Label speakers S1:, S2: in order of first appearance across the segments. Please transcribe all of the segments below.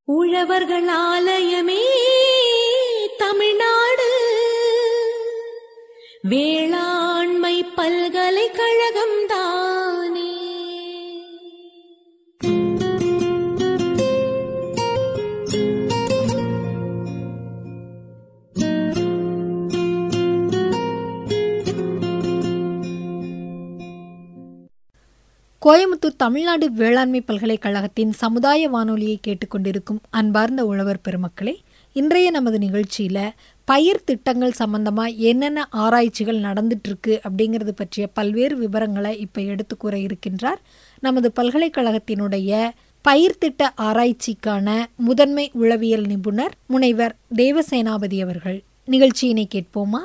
S1: உழவர்கள் ஆலயமே தமிழ்நாடு வேளாண்மை பல்கலைக்கழகம் தானே
S2: கோயமுத்தூர் தமிழ்நாடு வேளாண்மை பல்கலைக்கழகத்தின் சமுதாய வானொலியை கேட்டுக்கொண்டிருக்கும் அன்பார்ந்த உழவர் பெருமக்களே இன்றைய நமது நிகழ்ச்சியில் பயிர் திட்டங்கள் சம்பந்தமாக என்னென்ன ஆராய்ச்சிகள் நடந்துட்டு இருக்கு அப்படிங்கிறது பற்றிய பல்வேறு விவரங்களை இப்போ எடுத்து கூற இருக்கின்றார் நமது பல்கலைக்கழகத்தினுடைய பயிர் திட்ட ஆராய்ச்சிக்கான முதன்மை உளவியல் நிபுணர் முனைவர் தேவசேனாபதி அவர்கள் நிகழ்ச்சியினை கேட்போமா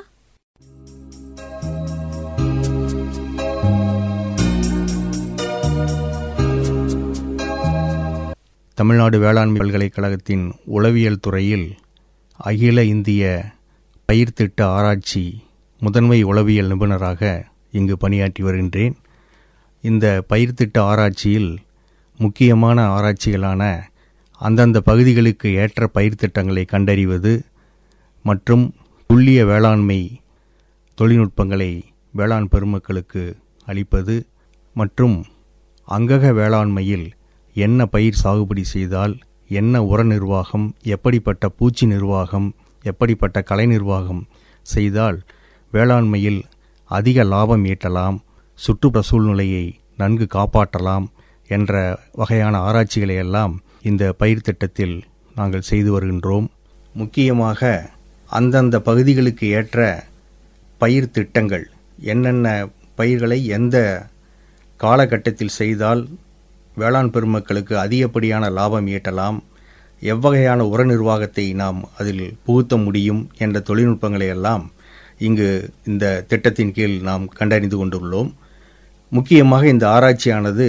S3: தமிழ்நாடு வேளாண்மை பல்கலைக்கழகத்தின் உளவியல் துறையில் அகில இந்திய பயிர் திட்ட ஆராய்ச்சி முதன்மை உளவியல் நிபுணராக இங்கு பணியாற்றி வருகின்றேன் இந்த பயிர் திட்ட ஆராய்ச்சியில் முக்கியமான ஆராய்ச்சிகளான அந்தந்த பகுதிகளுக்கு ஏற்ற பயிர் திட்டங்களை கண்டறிவது மற்றும் துல்லிய வேளாண்மை தொழில்நுட்பங்களை வேளாண் பெருமக்களுக்கு அளிப்பது மற்றும் அங்கக வேளாண்மையில் என்ன பயிர் சாகுபடி செய்தால் என்ன உர நிர்வாகம் எப்படிப்பட்ட பூச்சி நிர்வாகம் எப்படிப்பட்ட கலை நிர்வாகம் செய்தால் வேளாண்மையில் அதிக லாபம் ஈட்டலாம் சுற்றுப்புற சூழ்நிலையை நன்கு காப்பாற்றலாம் என்ற வகையான ஆராய்ச்சிகளை எல்லாம் இந்த பயிர் திட்டத்தில் நாங்கள் செய்து வருகின்றோம் முக்கியமாக அந்தந்த பகுதிகளுக்கு ஏற்ற பயிர் திட்டங்கள் என்னென்ன பயிர்களை எந்த காலகட்டத்தில் செய்தால் வேளாண் பெருமக்களுக்கு அதிகப்படியான லாபம் ஈட்டலாம் எவ்வகையான உர நிர்வாகத்தை நாம் அதில் புகுத்த முடியும் என்ற தொழில்நுட்பங்களை எல்லாம் இங்கு இந்த திட்டத்தின் கீழ் நாம் கண்டறிந்து கொண்டுள்ளோம் முக்கியமாக இந்த ஆராய்ச்சியானது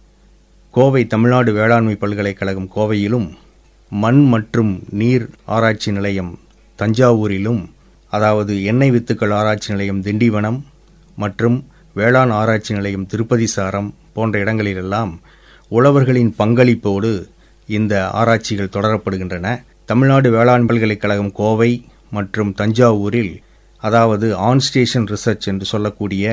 S3: கோவை தமிழ்நாடு வேளாண்மை பல்கலைக்கழகம் கோவையிலும் மண் மற்றும் நீர் ஆராய்ச்சி நிலையம் தஞ்சாவூரிலும் அதாவது எண்ணெய் வித்துக்கள் ஆராய்ச்சி நிலையம் திண்டிவனம் மற்றும் வேளாண் ஆராய்ச்சி நிலையம் திருப்பதி சாரம் போன்ற இடங்களிலெல்லாம் உழவர்களின் பங்களிப்போடு இந்த ஆராய்ச்சிகள் தொடரப்படுகின்றன தமிழ்நாடு வேளாண் பல்கலைக்கழகம் கோவை மற்றும் தஞ்சாவூரில் அதாவது ஆன் ஸ்டேஷன் ரிசர்ச் என்று சொல்லக்கூடிய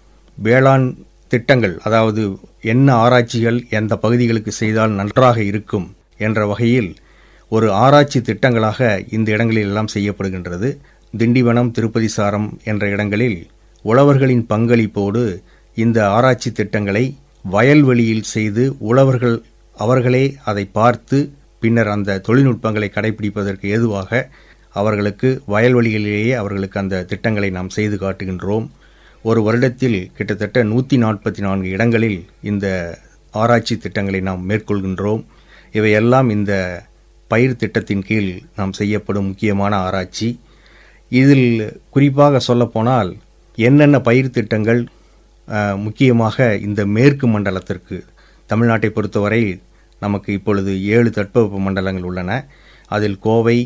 S3: வேளாண் திட்டங்கள் அதாவது என்ன ஆராய்ச்சிகள் எந்த பகுதிகளுக்கு செய்தால் நன்றாக இருக்கும் என்ற வகையில் ஒரு ஆராய்ச்சி திட்டங்களாக இந்த இடங்களில் எல்லாம் செய்யப்படுகின்றது திண்டிவனம் திருப்பதி சாரம் என்ற இடங்களில் உழவர்களின் பங்களிப்போடு இந்த ஆராய்ச்சி திட்டங்களை வயல்வெளியில் செய்து உழவர்கள் அவர்களே அதை பார்த்து பின்னர் அந்த தொழில்நுட்பங்களை கடைபிடிப்பதற்கு ஏதுவாக அவர்களுக்கு வயல்வெளிகளிலேயே அவர்களுக்கு அந்த திட்டங்களை நாம் செய்து காட்டுகின்றோம் ஒரு வருடத்தில் கிட்டத்தட்ட நூற்றி நாற்பத்தி நான்கு இடங்களில் இந்த ஆராய்ச்சி திட்டங்களை நாம் மேற்கொள்கின்றோம் இவையெல்லாம் இந்த பயிர் திட்டத்தின் கீழ் நாம் செய்யப்படும் முக்கியமான ஆராய்ச்சி இதில் குறிப்பாக சொல்லப்போனால் என்னென்ன பயிர் திட்டங்கள் முக்கியமாக இந்த மேற்கு மண்டலத்திற்கு தமிழ்நாட்டை பொறுத்தவரை நமக்கு இப்பொழுது ஏழு தட்பவெப்ப மண்டலங்கள் உள்ளன அதில் கோவை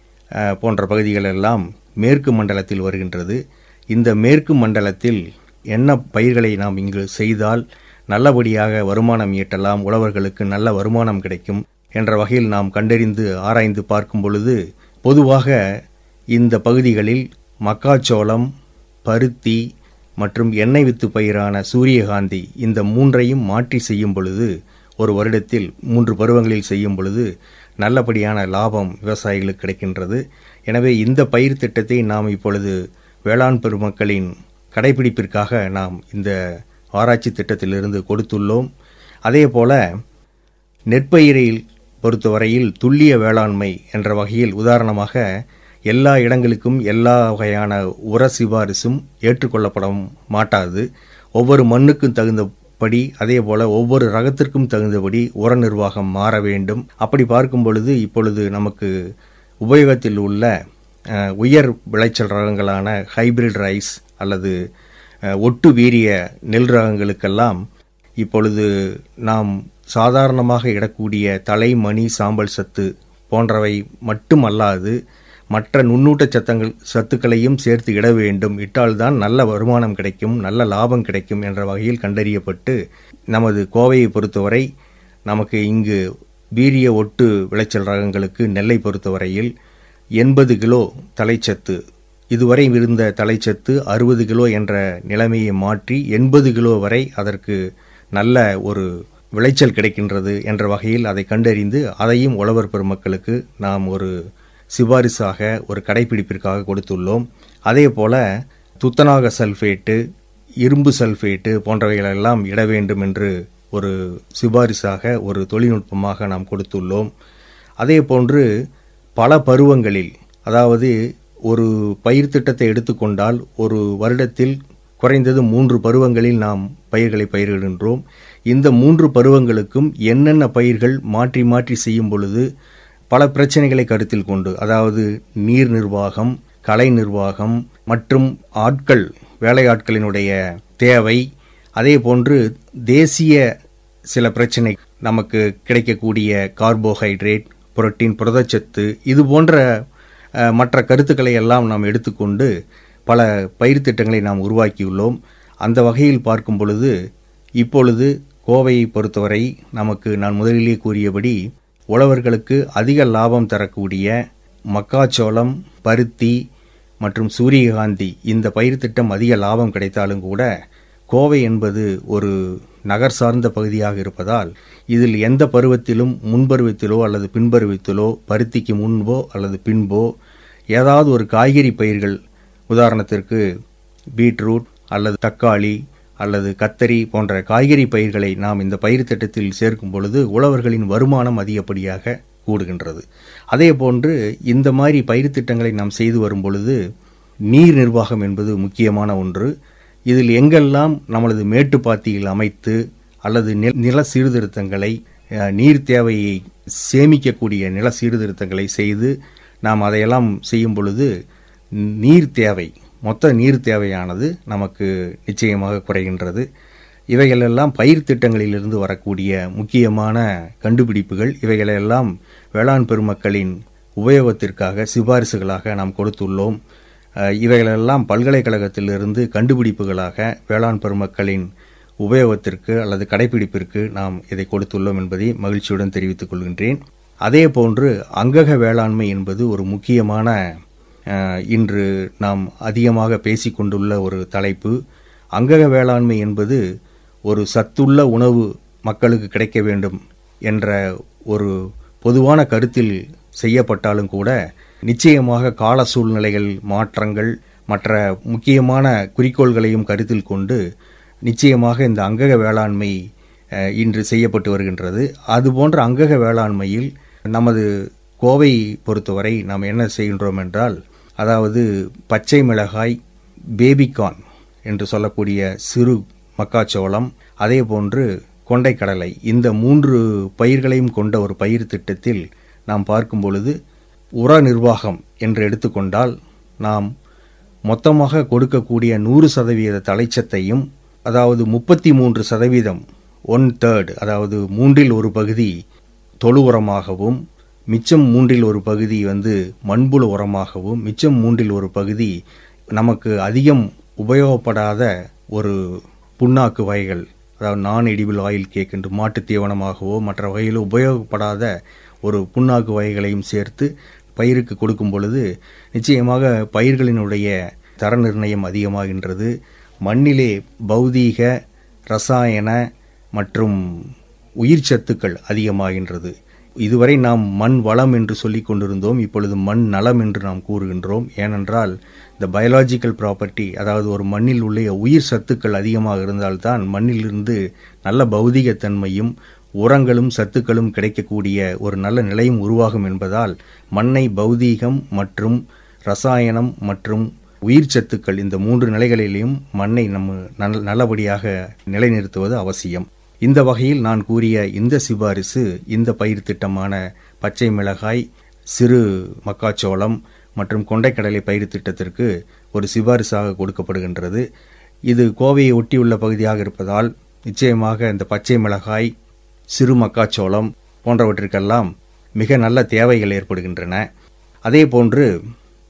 S3: போன்ற பகுதிகள் எல்லாம் மேற்கு மண்டலத்தில் வருகின்றது இந்த மேற்கு மண்டலத்தில் என்ன பயிர்களை நாம் இங்கு செய்தால் நல்லபடியாக வருமானம் ஈட்டலாம் உழவர்களுக்கு நல்ல வருமானம் கிடைக்கும் என்ற வகையில் நாம் கண்டறிந்து ஆராய்ந்து பார்க்கும் பொழுது பொதுவாக இந்த பகுதிகளில் மக்காச்சோளம் பருத்தி மற்றும் எண்ணெய் வித்து பயிரான சூரியகாந்தி இந்த மூன்றையும் மாற்றி செய்யும் பொழுது ஒரு வருடத்தில் மூன்று பருவங்களில் செய்யும் பொழுது நல்லபடியான லாபம் விவசாயிகளுக்கு கிடைக்கின்றது எனவே இந்த பயிர் திட்டத்தை நாம் இப்பொழுது வேளாண் பெருமக்களின் கடைபிடிப்பிற்காக நாம் இந்த ஆராய்ச்சி திட்டத்திலிருந்து கொடுத்துள்ளோம் அதே போல நெற்பயிரில் பொறுத்தவரையில் துல்லிய வேளாண்மை என்ற வகையில் உதாரணமாக எல்லா இடங்களுக்கும் எல்லா வகையான உர சிபாரிசும் ஏற்றுக்கொள்ளப்பட மாட்டாது ஒவ்வொரு மண்ணுக்கும் தகுந்தபடி அதே போல ஒவ்வொரு ரகத்திற்கும் தகுந்தபடி உர நிர்வாகம் மாற வேண்டும் அப்படி பார்க்கும் பொழுது இப்பொழுது நமக்கு உபயோகத்தில் உள்ள உயர் விளைச்சல் ரகங்களான ஹைபிரிட் ரைஸ் அல்லது ஒட்டு வீரிய நெல் ரகங்களுக்கெல்லாம் இப்பொழுது நாம் சாதாரணமாக இடக்கூடிய தலை மணி சாம்பல் சத்து போன்றவை மட்டுமல்லாது மற்ற நுண்ணூட்ட சத்தங்கள் சத்துக்களையும் சேர்த்து இட வேண்டும் இட்டால்தான் நல்ல வருமானம் கிடைக்கும் நல்ல லாபம் கிடைக்கும் என்ற வகையில் கண்டறியப்பட்டு நமது கோவையை பொறுத்தவரை நமக்கு இங்கு வீரிய ஒட்டு விளைச்சல் ரகங்களுக்கு நெல்லை பொறுத்தவரையில் எண்பது கிலோ தலைச்சத்து இதுவரை இருந்த தலைச்சத்து அறுபது கிலோ என்ற நிலைமையை மாற்றி எண்பது கிலோ வரை அதற்கு நல்ல ஒரு விளைச்சல் கிடைக்கின்றது என்ற வகையில் அதை கண்டறிந்து அதையும் உழவர் பெருமக்களுக்கு நாம் ஒரு சிபாரிசாக ஒரு கடைப்பிடிப்பிற்காக கொடுத்துள்ளோம் அதே போல துத்தநாக சல்ஃபேட்டு இரும்பு சல்ஃபேட்டு போன்றவைகளெல்லாம் இட வேண்டும் என்று ஒரு சிபாரிசாக ஒரு தொழில்நுட்பமாக நாம் கொடுத்துள்ளோம் அதே போன்று பல பருவங்களில் அதாவது ஒரு பயிர் திட்டத்தை எடுத்துக்கொண்டால் ஒரு வருடத்தில் குறைந்தது மூன்று பருவங்களில் நாம் பயிர்களை பயிரிடுகின்றோம் இந்த மூன்று பருவங்களுக்கும் என்னென்ன பயிர்கள் மாற்றி மாற்றி செய்யும் பொழுது பல பிரச்சனைகளை கருத்தில் கொண்டு அதாவது நீர் நிர்வாகம் கலை நிர்வாகம் மற்றும் ஆட்கள் வேலையாட்களினுடைய தேவை அதே போன்று தேசிய சில பிரச்சனை நமக்கு கிடைக்கக்கூடிய கார்போஹைட்ரேட் புரோட்டீன் புரதச்சத்து இது போன்ற அஹ், மற்ற கருத்துக்களை எல்லாம் நாம் எடுத்துக்கொண்டு பல பயிர் திட்டங்களை நாம் உருவாக்கியுள்ளோம் அந்த வகையில் பார்க்கும் பொழுது இப்பொழுது கோவையை பொறுத்தவரை நமக்கு நான் முதலிலே கூறியபடி உழவர்களுக்கு அதிக லாபம் தரக்கூடிய மக்காச்சோளம் பருத்தி மற்றும் சூரியகாந்தி இந்த பயிர் திட்டம் அதிக லாபம் கிடைத்தாலும் கூட கோவை என்பது ஒரு நகர் சார்ந்த பகுதியாக இருப்பதால் இதில் எந்த பருவத்திலும் முன்பருவத்திலோ அல்லது பின்பருவத்திலோ பருத்திக்கு முன்போ அல்லது பின்போ ஏதாவது ஒரு காய்கறி பயிர்கள் உதாரணத்திற்கு பீட்ரூட் அல்லது தக்காளி அல்லது கத்தரி போன்ற காய்கறி பயிர்களை நாம் இந்த பயிர் திட்டத்தில் சேர்க்கும் பொழுது உழவர்களின் வருமானம் அதிகப்படியாக கூடுகின்றது அதே போன்று இந்த மாதிரி பயிர் திட்டங்களை நாம் செய்து வரும் பொழுது நீர் நிர்வாகம் என்பது முக்கியமான ஒன்று இதில் எங்கெல்லாம் நமது மேட்டுப்பாத்தியில் அமைத்து அல்லது நில- நில சீர்திருத்தங்களை அஹ், நீர் தேவையை சேமிக்கக்கூடிய நில சீர்திருத்தங்களை செய்து நாம் அதையெல்லாம் செய்யும் பொழுது நீர் தேவை மொத்த நீர் தேவையானது நமக்கு நிச்சயமாக குறைகின்றது இவைகளெல்லாம் பயிர் திட்டங்களிலிருந்து வரக்கூடிய முக்கியமான கண்டுபிடிப்புகள் இவைகளெல்லாம் வேளாண் பெருமக்களின் உபயோகத்திற்காக சிபாரிசுகளாக நாம் கொடுத்துள்ளோம் அஹ், இவைகளெல்லாம் பல்கலைக்கழகத்திலிருந்து கண்டுபிடிப்புகளாக வேளாண் பெருமக்களின் உபயோகத்திற்கு அல்லது கடைபிடிப்பிற்கு நாம் இதை கொடுத்துள்ளோம் என்பதை மகிழ்ச்சியுடன் தெரிவித்துக் கொள்கின்றேன் அதே போன்று அங்கக வேளாண்மை என்பது ஒரு முக்கியமான அஹ், இன்று நாம் அதிகமாக பேசிக்கொண்டுள்ள ஒரு தலைப்பு அங்கக வேளாண்மை என்பது ஒரு சத்துள்ள உணவு மக்களுக்கு கிடைக்க வேண்டும் என்ற ஒரு பொதுவான கருத்தில் செய்யப்பட்டாலும் கூட நிச்சயமாக கால சூழ்நிலைகள் மாற்றங்கள் மற்ற முக்கியமான குறிக்கோள்களையும் கருத்தில் கொண்டு நிச்சயமாக இந்த அங்கக வேளாண்மை அஹ், இன்று செய்யப்பட்டு வருகின்றது அதுபோன்ற அங்கக வேளாண்மையில் நமது கோவை பொறுத்தவரை நாம் என்ன செய்கின்றோம் என்றால் அதாவது பச்சை மிளகாய் பேபிகார்ன் என்று சொல்லக்கூடிய சிறு மக்காச்சோளம் அதே போன்று கொண்டைக்கடலை இந்த மூன்று பயிர்களையும் கொண்ட ஒரு பயிர் திட்டத்தில் நாம் பார்க்கும் பொழுது உர நிர்வாகம் என்று எடுத்துக்கொண்டால் நாம் மொத்தமாக கொடுக்கக்கூடிய நூறு சதவீத தலைச்சத்தையும் அதாவது முப்பத்தி மூன்று சதவீதம் ஒன் தேர்ட் அதாவது மூன்றில் ஒரு பகுதி தொழு உரமாகவும் மிச்சம் மூன்றில் ஒரு பகுதி வந்து மண்புழு உரமாகவும் மிச்சம் மூன்றில் ஒரு பகுதி நமக்கு அதிகம் உபயோகப்படாத ஒரு புண்ணாக்கு வகைகள் அதாவது நான் எடிபிள் ஆயில் கேக் என்று மாட்டுத் தீவனமாகவோ மற்ற வகையில் உபயோகப்படாத ஒரு புண்ணாக்கு வகைகளையும் சேர்த்து பயிருக்கு கொடுக்கும் பொழுது நிச்சயமாக பயிர்களினுடைய தர நிர்ணயம் அதிகமாகின்றது மண்ணிலே பௌதீக ரசாயன மற்றும் உயிர் சத்துக்கள் அதிகமாகின்றது இதுவரை நாம் மண் வளம் என்று சொல்லிக் கொண்டிருந்தோம் இப்பொழுது மண் நலம் என்று நாம் கூறுகின்றோம் ஏனென்றால் இந்த பயாலாஜிக்கல் ப்ராப்பர்ட்டி அதாவது ஒரு மண்ணில் உள்ள உயிர் சத்துக்கள் அதிகமாக இருந்தால்தான் மண்ணிலிருந்து நல்ல பௌதிகத்தன்மையும் உரங்களும் சத்துக்களும் கிடைக்கக்கூடிய ஒரு நல்ல நிலையும் உருவாகும் என்பதால் மண்ணை பௌதீகம் மற்றும் ரசாயனம் மற்றும் உயிர் சத்துக்கள் இந்த மூன்று நிலைகளிலேயும் மண்ணை நம்ம நல் நல்லபடியாக நிலைநிறுத்துவது அவசியம் இந்த வகையில் நான் கூறிய இந்த சிபாரிசு இந்த பயிர் திட்டமான பச்சை மிளகாய் சிறு மக்காச்சோளம் மற்றும் கொண்டைக்கடலை பயிர் திட்டத்திற்கு ஒரு சிபாரிசாக கொடுக்கப்படுகின்றது இது கோவையை ஒட்டியுள்ள பகுதியாக இருப்பதால் நிச்சயமாக இந்த பச்சை மிளகாய் சிறு மக்காச்சோளம் போன்றவற்றிற்கெல்லாம் மிக நல்ல தேவைகள் ஏற்படுகின்றன அதே போன்று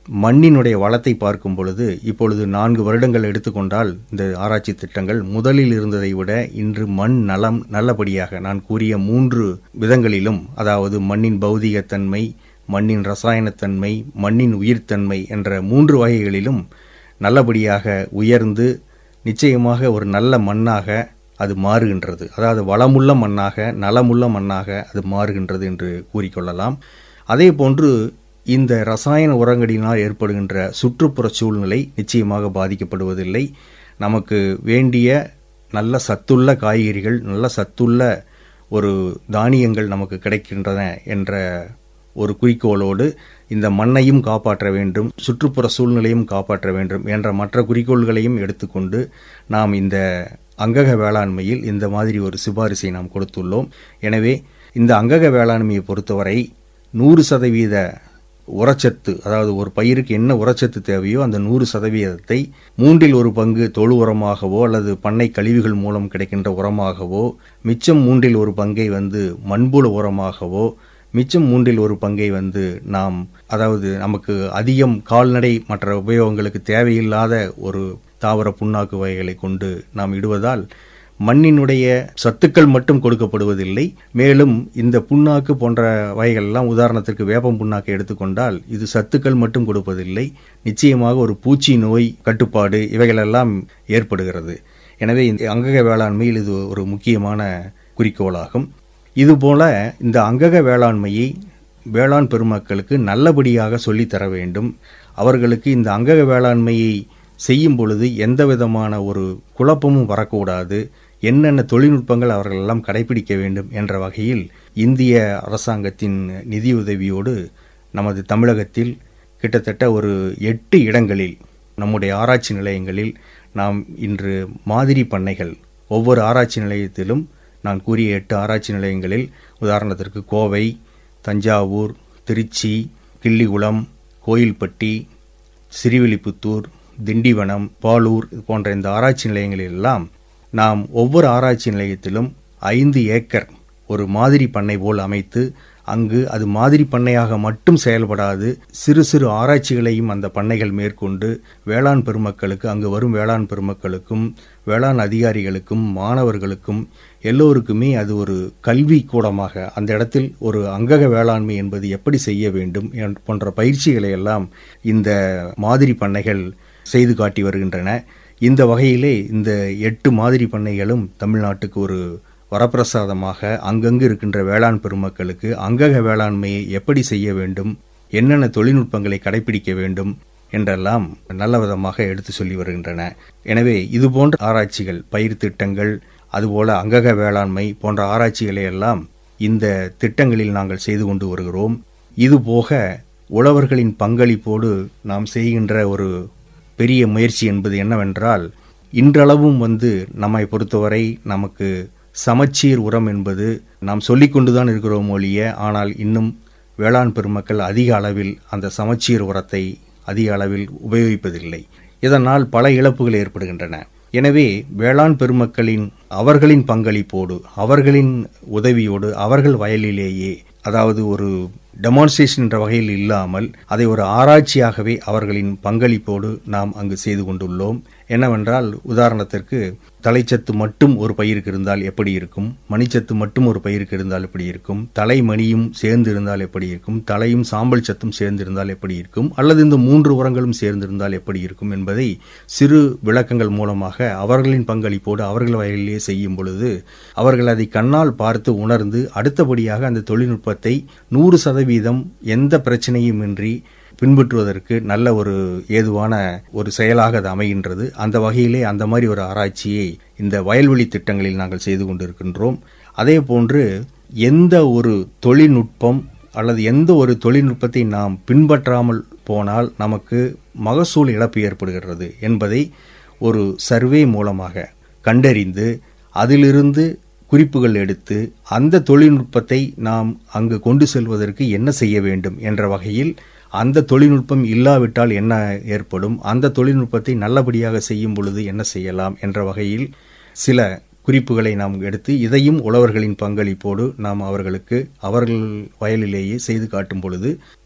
S3: மண்ணினுடைய வளத்தை பார்க்கும் பொழுது இப்பொழுது நான்கு வருடங்கள் எடுத்துக்கொண்டால் இந்த ஆராய்ச்சி திட்டங்கள் முதலில் இருந்ததை விட இன்று மண் நலம் நல்லபடியாக நான் கூறிய மூன்று விதங்களிலும் அதாவது மண்ணின் பௌதிகத்தன்மை மண்ணின் ரசாயனத்தன்மை மண்ணின் உயிர்த்தன்மை என்ற மூன்று வகைகளிலும் நல்லபடியாக உயர்ந்து நிச்சயமாக ஒரு நல்ல மண்ணாக அது மாறுகின்றது அதாவது வளமுள்ள மண்ணாக நலமுள்ள மண்ணாக அது மாறுகின்றது என்று கூறிக்கொள்ளலாம் அதே போன்று இந்த ரசாயன உரங்களினால் ஏற்படுகின்ற சுற்றுப்புற சூழ்நிலை நிச்சயமாக பாதிக்கப்படுவதில்லை நமக்கு வேண்டிய நல்ல சத்துள்ள காய்கறிகள் நல்ல சத்துள்ள ஒரு தானியங்கள் நமக்கு கிடைக்கின்றன என்ற ஒரு குறிக்கோளோடு இந்த மண்ணையும் காப்பாற்ற வேண்டும் சுற்றுப்புற சூழ்நிலையும் காப்பாற்ற வேண்டும் என்ற மற்ற குறிக்கோள்களையும் எடுத்துக்கொண்டு நாம் இந்த அங்கக வேளாண்மையில் இந்த மாதிரி ஒரு சிபாரிசை நாம் கொடுத்துள்ளோம் எனவே இந்த அங்கக வேளாண்மையை பொறுத்தவரை நூறு சதவீத உரச்சத்து அதாவது ஒரு பயிருக்கு என்ன உரச்சத்து தேவையோ அந்த நூறு சதவீதத்தை மூன்றில் ஒரு பங்கு தொழு உரமாகவோ அல்லது பண்ணை கழிவுகள் மூலம் கிடைக்கின்ற உரமாகவோ மிச்சம் மூன்றில் ஒரு பங்கை வந்து மண்புழு உரமாகவோ மிச்சம் மூன்றில் ஒரு பங்கை வந்து நாம் அதாவது நமக்கு அதிகம் கால்நடை மற்ற உபயோகங்களுக்கு தேவையில்லாத ஒரு தாவர புண்ணாக்கு வகைகளை கொண்டு நாம் இடுவதால் மண்ணினுடைய சத்துக்கள் மட்டும் கொடுக்கப்படுவதில்லை மேலும் இந்த புண்ணாக்கு போன்ற வகைகள் எல்லாம் உதாரணத்திற்கு வேப்பம் புண்ணாக்கு எடுத்துக்கொண்டால் இது சத்துக்கள் மட்டும் கொடுப்பதில்லை நிச்சயமாக ஒரு பூச்சி நோய் கட்டுப்பாடு இவைகளெல்லாம் ஏற்படுகிறது எனவே இந்த அங்கக வேளாண்மையில் இது ஒரு முக்கியமான குறிக்கோளாகும் இதுபோல இந்த அங்கக வேளாண்மையை வேளாண் பெருமக்களுக்கு நல்லபடியாக சொல்லித்தர வேண்டும் அவர்களுக்கு இந்த அங்கக வேளாண்மையை செய்யும் பொழுது எந்த விதமான ஒரு குழப்பமும் வரக்கூடாது என்னென்ன தொழில்நுட்பங்கள் அவர்கள் எல்லாம் கடைபிடிக்க வேண்டும் என்ற வகையில் இந்திய அரசாங்கத்தின் நிதியுதவியோடு நமது தமிழகத்தில் கிட்டத்தட்ட ஒரு எட்டு இடங்களில் நம்முடைய ஆராய்ச்சி நிலையங்களில் நாம் இன்று மாதிரி பண்ணைகள் ஒவ்வொரு ஆராய்ச்சி நிலையத்திலும் நான் கூறிய எட்டு ஆராய்ச்சி நிலையங்களில் உதாரணத்திற்கு கோவை தஞ்சாவூர் திருச்சி கிள்ளிகுளம் கோயில்பட்டி சிறுவில்லிபுத்தூர் திண்டிவனம் பாலூர் போன்ற இந்த ஆராய்ச்சி நிலையங்களிலெல்லாம் நாம் ஒவ்வொரு ஆராய்ச்சி நிலையத்திலும் ஐந்து ஏக்கர் ஒரு மாதிரி பண்ணை போல் அமைத்து அங்கு அது மாதிரி பண்ணையாக மட்டும் செயல்படாது சிறு சிறு ஆராய்ச்சிகளையும் அந்த பண்ணைகள் மேற்கொண்டு வேளாண் பெருமக்களுக்கு அங்கு வரும் வேளாண் பெருமக்களுக்கும் வேளாண் அதிகாரிகளுக்கும் மாணவர்களுக்கும் எல்லோருக்குமே அது ஒரு கல்வி கூடமாக அந்த இடத்தில் ஒரு அங்கக வேளாண்மை என்பது எப்படி செய்ய வேண்டும் போன்ற பயிற்சிகளை எல்லாம் இந்த மாதிரி பண்ணைகள் செய்து காட்டி வருகின்றன இந்த வகையிலே இந்த எட்டு மாதிரி பண்ணைகளும் தமிழ்நாட்டுக்கு ஒரு வரப்பிரசாதமாக அங்கங்கு இருக்கின்ற வேளாண் பெருமக்களுக்கு அங்கக வேளாண்மையை எப்படி செய்ய வேண்டும் என்னென்ன தொழில்நுட்பங்களை கடைபிடிக்க வேண்டும் என்றெல்லாம் நல்ல விதமாக எடுத்து சொல்லி வருகின்றன எனவே இதுபோன்ற ஆராய்ச்சிகள் பயிர் திட்டங்கள் அதுபோல அங்கக வேளாண்மை போன்ற ஆராய்ச்சிகளை எல்லாம் இந்த திட்டங்களில் நாங்கள் செய்து கொண்டு வருகிறோம் இதுபோக உழவர்களின் பங்களிப்போடு நாம் செய்கின்ற ஒரு பெரிய முயற்சி என்பது என்னவென்றால் இன்றளவும் வந்து நம்மை பொறுத்தவரை நமக்கு சமச்சீர் உரம் என்பது நாம் சொல்லிக்கொண்டுதான் இருக்கிறோம் ஒழிய ஆனால் இன்னும் வேளாண் பெருமக்கள் அதிக அளவில் அந்த சமச்சீர் உரத்தை அதிக அளவில் உபயோகிப்பதில்லை இதனால் பல இழப்புகள் ஏற்படுகின்றன எனவே வேளாண் பெருமக்களின் அவர்களின் பங்களிப்போடு அவர்களின் உதவியோடு அவர்கள் வயலிலேயே அதாவது ஒரு டெமான்ஸ்ட்ரேஷன் என்ற வகையில் இல்லாமல் அதை ஒரு ஆராய்ச்சியாகவே அவர்களின் பங்களிப்போடு நாம் அங்கு செய்து கொண்டுள்ளோம் என்னவென்றால் உதாரணத்திற்கு தலைச்சத்து மட்டும் ஒரு பயிருக்கு இருந்தால் எப்படி இருக்கும் மணிச்சத்து மட்டும் ஒரு பயிருக்கு இருந்தால் எப்படி இருக்கும் தலைமணியும் சேர்ந்து இருந்தால் எப்படி இருக்கும் தலையும் சாம்பல் சத்தும் சேர்ந்திருந்தால் எப்படி இருக்கும் அல்லது இந்த மூன்று உரங்களும் சேர்ந்திருந்தால் எப்படி இருக்கும் என்பதை சிறு விளக்கங்கள் மூலமாக அவர்களின் பங்களிப்போடு அவர்கள் வயலிலே செய்யும் பொழுது அவர்கள் அதை கண்ணால் பார்த்து உணர்ந்து அடுத்தபடியாக அந்த தொழில்நுட்பத்தை நூறு சதவீதம் எந்த பிரச்சனையும் இன்றி பின்பற்றுவதற்கு நல்ல ஒரு ஏதுவான ஒரு செயலாக அது அமைகின்றது அந்த வகையிலே அந்த மாதிரி ஒரு ஆராய்ச்சியை இந்த வயல்வெளி திட்டங்களில் நாங்கள் செய்து கொண்டிருக்கின்றோம் அதே போன்று எந்த ஒரு தொழில்நுட்பம் அல்லது எந்த ஒரு தொழில்நுட்பத்தை நாம் பின்பற்றாமல் போனால் நமக்கு மகசூல் இழப்பு ஏற்படுகிறது என்பதை ஒரு சர்வே மூலமாக கண்டறிந்து அதிலிருந்து குறிப்புகள் எடுத்து அந்த தொழில்நுட்பத்தை நாம் அங்கு கொண்டு செல்வதற்கு என்ன செய்ய வேண்டும் என்ற வகையில் அந்த தொழில்நுட்பம் இல்லாவிட்டால் என்ன ஏற்படும் அந்த தொழில்நுட்பத்தை நல்லபடியாக செய்யும் பொழுது என்ன செய்யலாம் என்ற வகையில் சில குறிப்புகளை நாம் எடுத்து இதையும் உழவர்களின் பங்களிப்போடு நாம் அவர்களுக்கு அவர்கள் வயலிலேயே செய்து காட்டும் பொழுது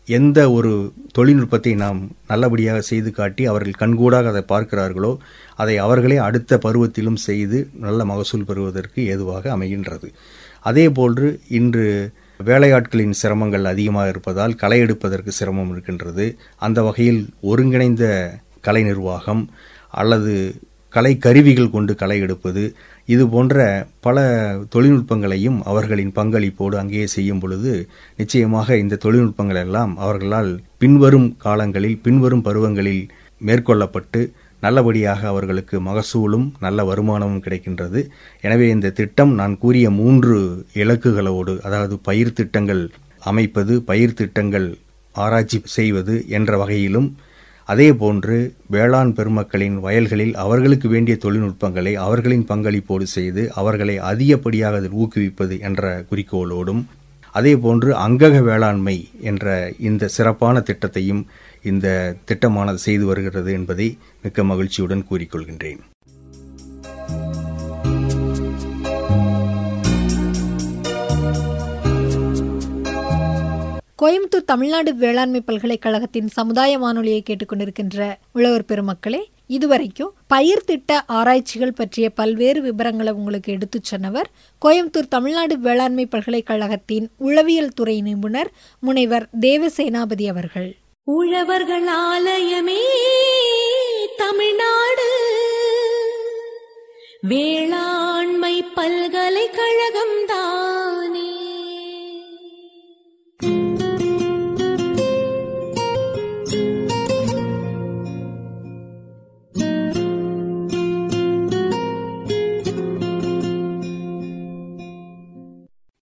S3: எந்த ஒரு தொழில்நுட்பத்தை நாம் நல்லபடியாக செய்து காட்டி அவர்கள் கண்கூடாக அதை பார்க்கிறார்களோ அதை அவர்களே அடுத்த பருவத்திலும் செய்து நல்ல மகசூல் பெறுவதற்கு ஏதுவாக அமைகின்றது அதே போன்று இன்று வேலையாட்களின் சிரமங்கள் அதிகமாக இருப்பதால் களை எடுப்பதற்கு சிரமம் இருக்கின்றது அந்த வகையில் ஒருங்கிணைந்த கலை நிர்வாகம் அல்லது கலை கருவிகள் கொண்டு களை எடுப்பது இது போன்ற பல தொழில்நுட்பங்களையும் அவர்களின் பங்களிப்போடு அங்கேயே செய்யும் பொழுது நிச்சயமாக இந்த தொழில்நுட்பங்கள் எல்லாம் அவர்களால் பின்வரும் காலங்களில் பின்வரும் பருவங்களில் மேற்கொள்ளப்பட்டு நல்லபடியாக அவர்களுக்கு மகசூலும் நல்ல வருமானமும் கிடைக்கின்றது எனவே இந்த திட்டம் நான் கூறிய மூன்று இலக்குகளோடு அதாவது பயிர் திட்டங்கள் அமைப்பது பயிர் திட்டங்கள் ஆராய்ச்சி செய்வது என்ற வகையிலும் அதே போன்று வேளாண் பெருமக்களின் வயல்களில் அவர்களுக்கு வேண்டிய தொழில்நுட்பங்களை அவர்களின் பங்களிப்போடு செய்து அவர்களை அதிகப்படியாக அதில் ஊக்குவிப்பது என்ற குறிக்கோளோடும் அதே போன்று அங்கக வேளாண்மை என்ற இந்த சிறப்பான திட்டத்தையும் இந்த திட்டமானது செய்து வருகிறது என்பதை மிக்க மகிழ்ச்சியுடன் கூறிக்கொள்கின்றேன்
S2: கோயம்புத்தூர் தமிழ்நாடு வேளாண்மை பல்கலைக்கழகத்தின் சமுதாய வானொலியை கேட்டுக்கொண்டிருக்கின்ற உழவர் பெருமக்களே இதுவரைக்கும் பயிர் திட்ட ஆராய்ச்சிகள் பற்றிய பல்வேறு விவரங்களை உங்களுக்கு எடுத்துச் சொன்னவர் கோயம்புத்தூர் தமிழ்நாடு வேளாண்மை பல்கலைக்கழகத்தின் உளவியல் துறை நிபுணர் முனைவர் தேவசேனாபதி அவர்கள்
S1: உழவர்கள் ஆலயமே தமிழ்நாடு வேளாண்மை பல்கலைக்கழகம்